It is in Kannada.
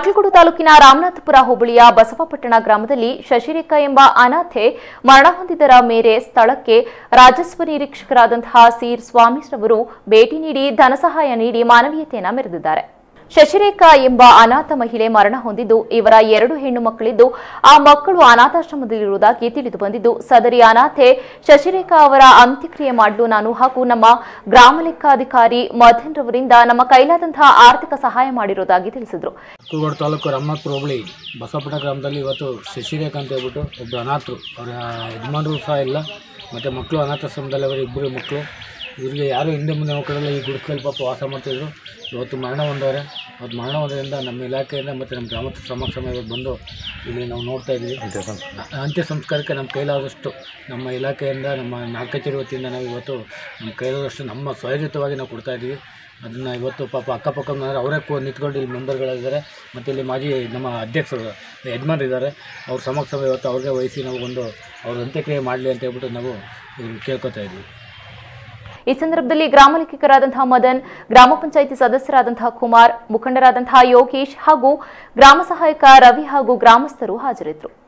ಅರ್ಕಲಗೂಡು ತಾಲೂಕಿನ ರಾಮನಾಥಪುರ ಹೋಬಳಿಯ ಬಸವಪಟ್ಟಣ ಗ್ರಾಮದಲ್ಲಿ ಶಶಿರೇಖಾ ಎಂಬ ಅನಾಥೆ ಮರಣ ಹೊಂದಿದರ ಮೇರೆ ಸ್ಥಳಕ್ಕೆ ರಾಜಸ್ವ ನಿರೀಕ್ಷಕರಾದಂತಹ ಸೀರ್ ಸ್ವಾಮೀರವರು ಭೇಟಿ ನೀಡಿ ಧನಸಹಾಯ ನೀಡಿ ಮಾನವೀಯತೆಯನ್ನ ಮೆರೆದಿದ್ದಾರೆ ಶಶಿರೇಖಾ ಎಂಬ ಅನಾಥ ಮಹಿಳೆ ಮರಣ ಹೊಂದಿದ್ದು ಇವರ ಎರಡು ಹೆಣ್ಣು ಮಕ್ಕಳಿದ್ದು ಆ ಮಕ್ಕಳು ಅನಾಥಾಶ್ರಮದಲ್ಲಿರುವುದಾಗಿ ತಿಳಿದು ಬಂದಿದ್ದು ಸದರಿ ಅನಾಥೆ ಶಶಿರೇಖಾ ಅವರ ಅಂತ್ಯಕ್ರಿಯೆ ಮಾಡಲು ನಾನು ಹಾಗೂ ನಮ್ಮ ಗ್ರಾಮ ಲೆಕ್ಕಾಧಿಕಾರಿ ಮದನ್ ರವರಿಂದ ನಮ್ಮ ಕೈಲಾದಂತಹ ಆರ್ಥಿಕ ಸಹಾಯ ಮಾಡಿರುವುದಾಗಿ ತಿಳಿಸಿದರು ಕುರುಗೋಡು ತಾಲೂಕು ರಾಮನಾಥ್ಪುರ ಹೋಬಳಿ ಬಸವಪಟ್ಟಣ ಗ್ರಾಮದಲ್ಲಿ ಇವತ್ತು ಶಶಿರೇಖಾ ಅಂತ ಹೇಳ್ಬಿಟ್ಟು ಒಬ್ಬರು ಅನಾಥರು ಅವರ ಯಜಮಾನರು ಸಹ ಇಲ್ಲ ಮತ್ತು ಮಕ್ಕಳು ಅನಾಥಾಶ್ರಮದಲ್ಲಿ ಅವರ ಇಬ್ಬರು ಮಕ್ಕಳು ಇವರಿಗೆ ಯಾರು ಹಿಂದೆ ಮುಂದೆ ಮಕ್ಕಳೆಲ್ಲ ಈ ಗುಡಿಸಲಲ್ಲಿ ಪಾಪ ವಾಸ ಮಾಡ್ತಿದ್ರು ಇವತ್ತು ಮರಣ ಹೊಂದವ್ರೆ ಅವತ್ತು ಮರಣ ಹೊಂದರಿಂದ ನಮ್ಮ ಇಲಾಖೆಯಿಂದ ಮತ್ತು ನಮ್ಮ ಗ್ರಾಮ ಸಮಕ್ಷಮ ಇವತ್ತು ಬಂದು ಇಲ್ಲಿ ನಾವು ನೋಡ್ತಾ ಇದ್ದೀವಿ ಅಂತ್ಯ ಸಂಸ್ಕಾರಕ್ಕೆ ನಮ್ಮ ಕೈಲಾದಷ್ಟು ನಮ್ಮ ಇಲಾಖೆಯಿಂದ ನಮ್ಮ ನಾಲ್ಕಚೇರಿ ವತಿಯಿಂದ ನಾವು ಇವತ್ತು ನಮ್ಮ ಕೈಲಾದಷ್ಟು ನಮ್ಮ ಸ್ವಯೋಜಿತವಾಗಿ ನಾವು ಕೊಡ್ತಾ ಇದ್ದೀವಿ ಅದನ್ನು ಇವತ್ತು ಪಾಪ ಅಕ್ಕಪಕ್ಕ ಮನೆಯವ್ರು ಅವರೇ ಕೂ ನಿಂತ್ಕೊಂಡು ಇಲ್ಲಿ ಮೆಂಬರ್ಗಳಿದ್ದಾರೆ ಮತ್ತು ಇಲ್ಲಿ ಮಾಜಿ ನಮ್ಮ ಅಧ್ಯಕ್ಷರು ಯಜಮಾನ್ರು ಇದ್ದಾರೆ ಅವ್ರ ಸಮಕ್ಷಮ ಇವತ್ತು ಅವ್ರಿಗೆ ವಹಿಸಿ ನಾವು ಒಂದು ಅವ್ರ ಅಂತ್ಯಕ್ರಿಯೆ ಮಾಡಲಿ ಅಂತ ಹೇಳ್ಬಿಟ್ಟು ನಾವು ಇವ್ರನ್ನ ಕೇಳ್ಕೊತಾ ಇದ್ವಿ ಈ ಸಂದರ್ಭದಲ್ಲಿ ಗ್ರಾಮ ಲೆಕ್ಕಿಗರಾದಂತಹ ಮದನ್ ಗ್ರಾಮ ಪಂಚಾಯಿತಿ ಸದಸ್ಯರಾದಂತಹ ಕುಮಾರ್ ಮುಖಂಡರಾದಂತಹ ಯೋಗೇಶ್ ಹಾಗೂ ಗ್ರಾಮ ಸಹಾಯಕ ರವಿ ಹಾಗೂ ಗ್ರಾಮಸ್ಥರು ಹಾಜರಿದ್ದರು